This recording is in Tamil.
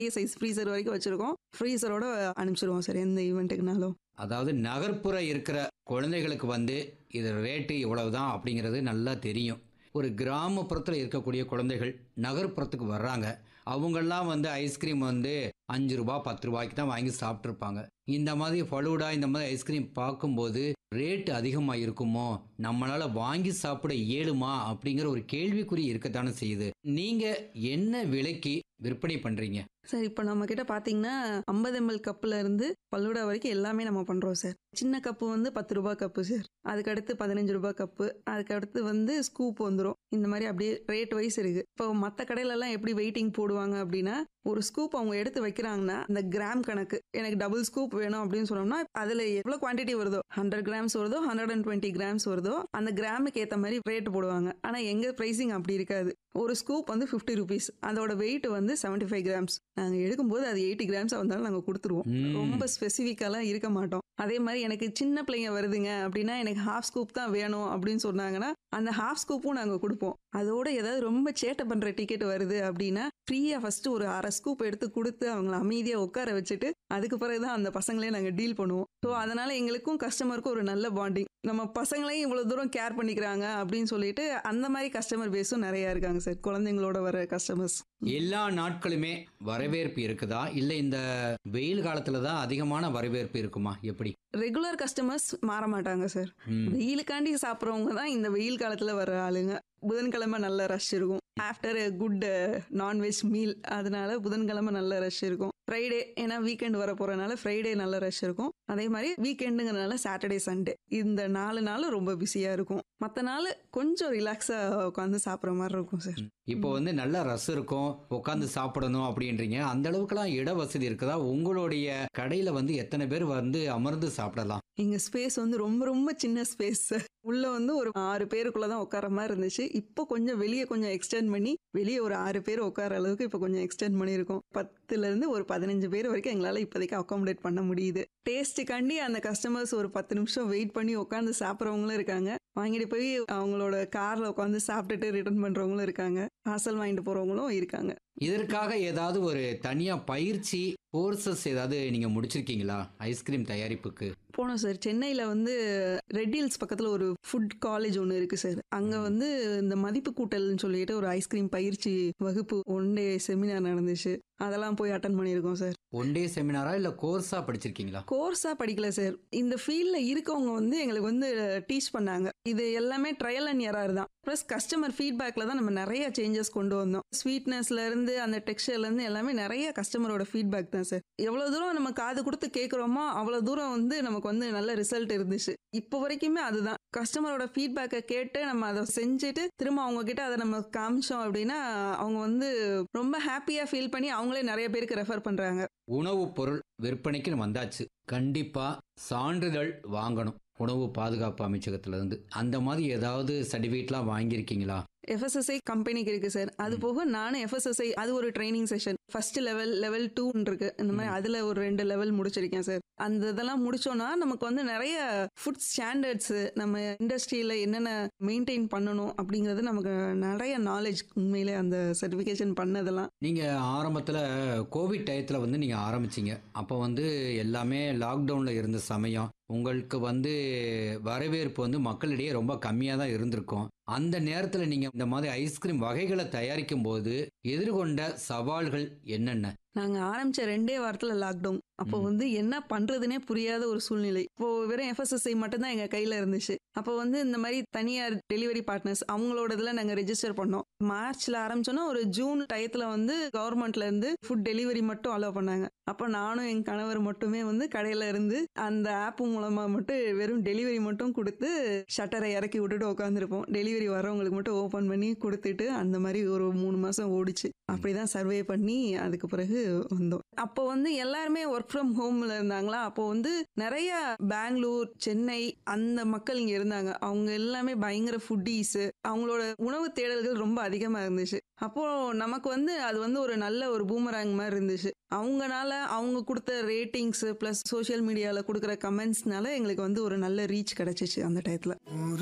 சைஸ் ஃப்ரீசர் வரைக்கும் வச்சிருக்கோம் ஃப்ரீசரோட அனுப்பிச்சிருவோம் சார் எந்த ஈவெண்ட்டுக்குனாலும் அதாவது நகர்ப்புற இருக்கிற குழந்தைகளுக்கு வந்து இது ரேட்டு இவ்வளவுதான் அப்படிங்கிறது நல்லா தெரியும் ஒரு கிராமப்புறத்தில் இருக்கக்கூடிய குழந்தைகள் நகர்ப்புறத்துக்கு வர்றாங்க அவங்கெல்லாம் வந்து ஐஸ்கிரீம் வந்து அஞ்சு ரூபா பத்து ரூபாய்க்கு தான் வாங்கி சாப்பிட்ருப்பாங்க இந்த மாதிரி ஃபலூடா இந்த மாதிரி ஐஸ்கிரீம் பார்க்கும்போது ரேட்டு அதிகமாக இருக்குமோ நம்மளால் வாங்கி சாப்பிட இயலுமா அப்படிங்கிற ஒரு கேள்விக்குறி இருக்கத்தானே செய்யுது நீங்கள் என்ன விலைக்கு விற்பனை பண்ணுறீங்க சார் இப்போ நம்ம கிட்ட பார்த்தீங்கன்னா ஐம்பது எம்எல் கப்பில் இருந்து பல்லூடா வரைக்கும் எல்லாமே நம்ம பண்ணுறோம் சார் சின்ன கப்பு வந்து பத்து ரூபாய் கப்பு சார் அதுக்கடுத்து பதினஞ்சு ரூபாய் கப்பு அதுக்கடுத்து வந்து ஸ்கூப் வந்துடும் இந்த மாதிரி அப்படியே ரேட் வைஸ் இருக்கு இப்போ மற்ற கடையிலலாம் எப்படி வெயிட்டிங் போடுவாங்க அப்படின்னா ஒரு ஸ்கூப் அவங்க எடுத்து வைக்கிறாங்கன்னா அந்த கிராம் கணக்கு எனக்கு டபுள் ஸ்கூப் வேணும் அப்படின்னு சொன்னோம்னா அதில் எவ்வளோ குவான்டிட்டி வருதோ ஹண்ட்ரட் கிராம்ஸ் வருதோ ஹண்ட்ரட் அண்ட் டுவெண்ட்டி கிராம்ஸ் வருதோ அந்த கிராமுக்கு ஏற்ற மாதிரி ரேட் போடுவாங்க ஆனால் எங்கள் ப்ரைஸிங் அப்படி இருக்காது ஒரு ஸ்கூப் வந்து ஃபிஃப்டி ருபீஸ் அதோட வெயிட் வந்து செவன்ட்டி ஃபைவ் கிராம்ஸ் நாங்கள் எடுக்கும்போது அது எயிட்டி கிராம்ஸாக வந்தாலும் நாங்கள் கொடுத்துருவோம் ம். ரொம்ப ஸ்பெசிஃபிக்காலாம் இருக்க மாட்டோம் அதே மாதிரி எனக்கு சின்ன பிள்ளைங்க வருதுங்க அப்படின்னா எனக்கு ஹாஃப் ஸ்கூப் தான் வேணும் அப்படின்னு சொன்னாங்கன்னா அந்த ஹாஃப் ஸ்கூப்பும் நாங்கள் கொடுப்போம் அதோட ஏதாவது ரொம்ப சேட்டை பண்ணுற டிக்கெட் வருது அப்படின்னா ஃப்ரீயாக ஃபஸ்ட்டு ஒரு அரை ஸ்கூப் எடுத்து கொடுத்து அவங்கள அமைதியாக உட்கார வச்சுட்டு அதுக்கு பிறகு தான் அந்த பசங்களே நாங்கள் டீல் பண்ணுவோம் ஸோ அதனால எங்களுக்கும் கஸ்டமருக்கும் ஒரு நல்ல பாண்டிங் நம்ம பசங்களையும் இவ்வளோ தூரம் கேர் பண்ணிக்கிறாங்க அப்படின்னு சொல்லிட்டு அந்த மாதிரி கஸ்டமர் பேஸும் நிறையா இருக்காங்க சார் குழந்தைங்களோட வர கஸ்டமர்ஸ் எல்லா நாட்களுமே வரவேற்பு இருக்குதா இல்லை இந்த வெயில் காலத்துல தான் அதிகமான வரவேற்பு இருக்குமா எப்படி ரெகுலர் கஸ்டமர்ஸ் மாற மாட்டாங்க சார் ம். வெயிலுக்காண்டி சாப்பிட்றவங்க தான் இந்த வெயில் காலத்தில் வர ஆளுங்க புதன்கிழமை நல்ல ரஷ் இருக்கும் after a good non veg meal அதனால புதன்கிழமை நல்ல ரஷ் இருக்கும் ஃப்ரைடே ஏன்னா வீக்கெண்ட் வர போகிறனால ஃப்ரைடே நல்ல ரஷ் இருக்கும் அதே மாதிரி வீக்கெண்டுங்கிறனால சாட்டர்டே சண்டே இந்த நாலு நாளும் ரொம்ப பிஸியாக இருக்கும் மற்ற நாள் கொஞ்சம் ரிலாக்ஸாக உட்காந்து சாப்பிட்ற மாதிரி இருக்கும் சார் இப்போ வந்து நல்ல ரஸ் இருக்கும் உட்காந்து சாப்பிடணும் அப்படின்றீங்க அந்த அளவுக்குலாம் இட வசதி இருக்குதா உங்களுடைய கடையில வந்து எத்தனை பேர் வந்து அமர்ந்து சாப்பிடலாம் எங்க ஸ்பேஸ் வந்து ரொம்ப ரொம்ப சின்ன ஸ்பேஸ் உள்ள வந்து ஒரு ஆறு பேருக்குள்ள தான் உட்கார மாதிரி இருந்துச்சு இப்போ கொஞ்சம் வெளியே கொஞ்சம் எக்ஸ்டெண்ட் பண்ணி வெளியே ஒரு ஆறு பேர் உட்கார அளவுக்கு இப்போ கொஞ்சம் எக்ஸ்டெண்ட் பண்ணியிருக்கோம் பத்துல இருந்து ஒரு பதினஞ்சு பேர் வரைக்கும் எங்களால் இப்போதைக்கு அகாமடேட் பண்ண முடியுது டேஸ்ட்டுக்காண்டி அந்த கஸ்டமர்ஸ் ஒரு பத்து நிமிஷம் வெயிட் பண்ணி உட்காந்து சாப்பிட்றவங்களும் இருக்காங்க வாங்கிட்டு போய் அவங்களோட கார்ல உட்காந்து சாப்பிட்டுட்டு ரிட்டர்ன் பண்றவங்களும் இருக்காங்க பார்சல் வாங்கிட்டு போறவங்களும் இருக்காங்க இதற்காக ஏதாவது ஒரு தனியா பயிற்சி கோர்சஸ் ஏதாவது நீங்க முடிச்சிருக்கீங்களா ஐஸ்கிரீம் தயாரிப்புக்கு போனோம் சார் சென்னையில் வந்து ரெட் ஹில்ஸ் பக்கத்தில் ஒரு ஃபுட் காலேஜ் ஒன்று இருக்குது சார் அங்கே வந்து இந்த மதிப்பு கூட்டல்னு சொல்லிட்டு ஒரு ஐஸ்கிரீம் பயிற்சி வகுப்பு ஒன் டே செமினார் நடந்துச்சு அதெல்லாம் போய் அட்டன் பண்ணியிருக்கோம் சார் ஒன் டே செமினாரா இல்ல கோர்ஸா படிச்சிருக்கீங்களா கோர்ஸாக படிக்கல சார் இந்த ஃபீல்டில் இருக்கவங்க வந்து எங்களுக்கு வந்து டீச் பண்ணாங்க இது எல்லாமே ட்ரையல் அண்ட் எரர் தான் ப்ளஸ் கஸ்டமர் ஃபீட்பேக்கில் தான் நம்ம நிறைய சேஞ்சஸ் கொண்டு வந்தோம் ஸ்வீட்னஸ்ல இருந்து அந்த textureல இருந்து எல்லாமே நிறைய கஸ்டமரோட ஃபீட்பேக் தான் சார் எவ்வளோ தூரம் நம்ம காது கொடுத்து கேட்குறோமோ அவ்வளோ தூரம் வந்து நமக்கு வந்து நல்ல ரிசல்ட் இருந்துச்சு இப்போ வரைக்குமே அதுதான் கஸ்டமரோட ஃபீட்பேக்கை கேட்டு நம்ம அதை செஞ்சுட்டு திரும்ப அவங்க கிட்ட அதை நம்ம காமிச்சோம் அப்படின்னா அவங்க வந்து ரொம்ப ஹாப்பியாக ஃபீல் பண்ணி அவங்களே நிறைய பேருக்கு ரெஃபர் பண்ணுறாங்க உணவுப் பொருள் விற்பனைக்கு வந்தாச்சு கண்டிப்பா சான்றிதழ் வாங்கணும் உணவு பாதுகாப்பு அமைச்சகத்துல இருந்து அந்த மாதிரி ஏதாவது சர்டிஃபிகேட்லாம் வாங்கியிருக்கீங்களா எஃப்எஸ்எஸ்ஐ கம்பெனிக்கு இருக்கு சார் அது போக நானும் எஃப்எஸ்எஸ்ஐ அது ஒரு training session first level level டூன்னு இருக்கு இந்த மாதிரி அதுல ஒரு ரெண்டு லெவல் முடிச்சிருக்கேன் சார் அந்த இதெல்லாம் முடிச்சோம்னா நமக்கு வந்து நிறைய ஃபுட் ஸ்டாண்டர்ட்ஸ் நம்ம இண்டஸ்ட்ரியில என்னென்ன மெயின்டைன் பண்ணணும் அப்படிங்கிறது நமக்கு நிறைய நாலேஜ் உண்மையிலே அந்த சர்டிஃபிகேஷன் பண்ணதெல்லாம் நீங்க ஆரம்பத்துல கோவிட் டயத்துல வந்து நீங்க ஆரம்பிச்சீங்க அப்போ வந்து எல்லாமே லாக்டவுன்ல இருந்த சமயம் உங்களுக்கு வந்து வரவேற்பு வந்து மக்களிடையே ரொம்ப கம்மியாக தான் இருந்திருக்கும் அந்த நேரத்தில் நீங்கள் இந்த மாதிரி ஐஸ்கிரீம் வகைகளை தயாரிக்கும் போது எதிர்கொண்ட சவால்கள் என்னென்ன நாங்க ஆரம்பிச்ச ரெண்டே வாரத்துல லாக்டவுன் அப்போ ம். வந்து என்ன பண்றதுனே புரியாத ஒரு சூழ்நிலை இப்போ வெறும் எஃப்எஸ்எஸ்ஐ மட்டும் தான் எங்க கையில இருந்துச்சு அப்போ வந்து இந்த மாதிரி தனியார் டெலிவரி பார்ட்னர்ஸ் அவங்களோட இதில் நாங்கள் ரெஜிஸ்டர் பண்ணோம் மார்ச்ல ஆரம்பிச்சோன்னா ஒரு ஜூன் டயத்துல வந்து கவர்மெண்ட்ல இருந்து ஃபுட் டெலிவரி மட்டும் அலோவ் பண்ணாங்க அப்போ நானும் என் கணவர் மட்டுமே வந்து கடையில இருந்து அந்த ஆப் மூலமா மட்டும் வெறும் டெலிவரி மட்டும் கொடுத்து ஷட்டரை இறக்கி விட்டுட்டு உட்காந்துருப்போம் டெலிவரி வரவங்களுக்கு மட்டும் ஓப்பன் பண்ணி கொடுத்துட்டு அந்த மாதிரி ஒரு மூணு மாசம் ஓடிச்சு அப்படிதான் சர்வே பண்ணி அதுக்கு பிறகு வந்தோம் அப்போ வந்து எல்லாருமே ஒர்க் ஃப்ரம் ஹோம்ல இருந்தாங்களா அப்போ வந்து நிறைய பெங்களூர் சென்னை அந்த மக்கள் இங்க இருந்தாங்க அவங்க எல்லாமே பயங்கர ஃபுட்டீஸ் அவங்களோட உணவு தேடல்கள் ரொம்ப அதிகமா இருந்துச்சு அப்போ நமக்கு வந்து அது வந்து ஒரு நல்ல ஒரு பூமராங் மாதிரி இருந்துச்சு அவங்கனால அவங்க கொடுத்த ரேட்டிங்ஸ் ப்ளஸ் சோஷியல் மீடியாவில் கொடுக்குற கமெண்ட்ஸ்னால எங்களுக்கு வந்து ஒரு நல்ல ரீச் கிடைச்சிச்சு அந்த டயத்தில்